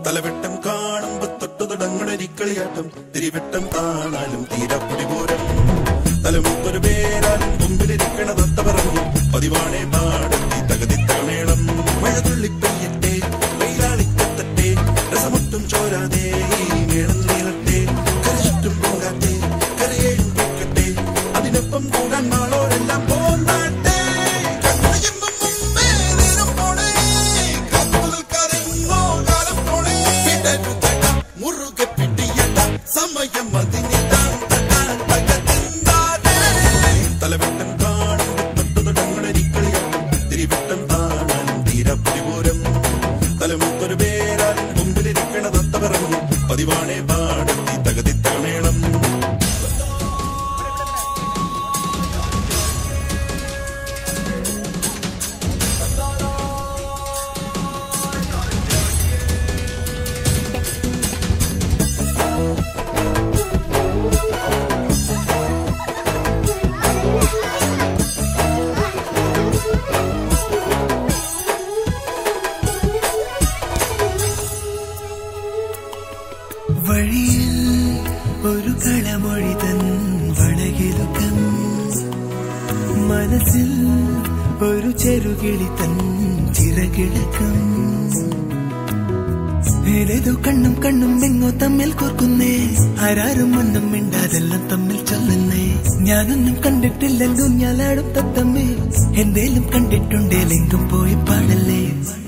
തലവെട്ടം കാണുമ്പോ തൊട്ടു തുടങ്ങണൊരിക്കളിയാട്ടം തിരിവെട്ടം കാണാനും തീരപ്പൊടിപൂരം തലമുത്തൊരു പേരാലും മുമ്പിലിരിക്കണ തത്ത പറഞ്ഞു പതിവാണേ പാടത്തി തകതിത്തമേളം മഴ തുള്ളിപ്പെയ്യട്ടെ വെയിലാളിക്കത്തട്ടെ രസമൊട്ടും ചോരാതെ ഈ മേളം നീളട്ടെ കരചുറ്റും പോകാട്ടെ കരയേഴും കേൾക്കട്ടെ അതിനൊപ്പം കൂടാൻ നാളോരെല്ലാം പോന്നാട്ടെ കണ്ണയമ്പം മുമ്പേ നേരം പോണേ കാത്തു നിൽക്കാതെ ഇന്നോ കാലം പോണേ പിടരുതട മുറുകെ പിടിയട സമയം അതിനിടാൻ തടാൻ തകതിന്താനേ തലവെട്ടം കാണും തൊട്ടു തുടങ്ങണൊരിക്കളിയാട്ടം തിരിവെട്ടം കാണാനും തീരപ്പൊടിപൂരം തലമുത്തൊരു പേരാലും മുമ്പിലിരിക്കണ തത്ത പറഞ്ഞു പതിവാണേ പാടത്തി തകതിത്തമേളം വഴിയിൽ ഒരു കളമൊഴി തൻ വളകിലുക്കം മനസ്സിൽ ഒരു ചെറുകിളി തൻ ചിറകിളക്കം ഏതേതോ കണ്ണും കണ്ണും എങ്ങോ തമ്മിൽ കോർക്കുന്നേ ആരാരും ഒന്നും മിണ്ടാതെല്ലാം തമ്മിൽ ചൊല്ലുന്നേ ഞാനൊന്നും കണ്ടിട്ടില്ലല്ലോ ഞാലാടും തത്തമ്മേ എന്തേലും കണ്ടിട്ടുണ്ടേലെങ്കും പോയി പാടല്ലേ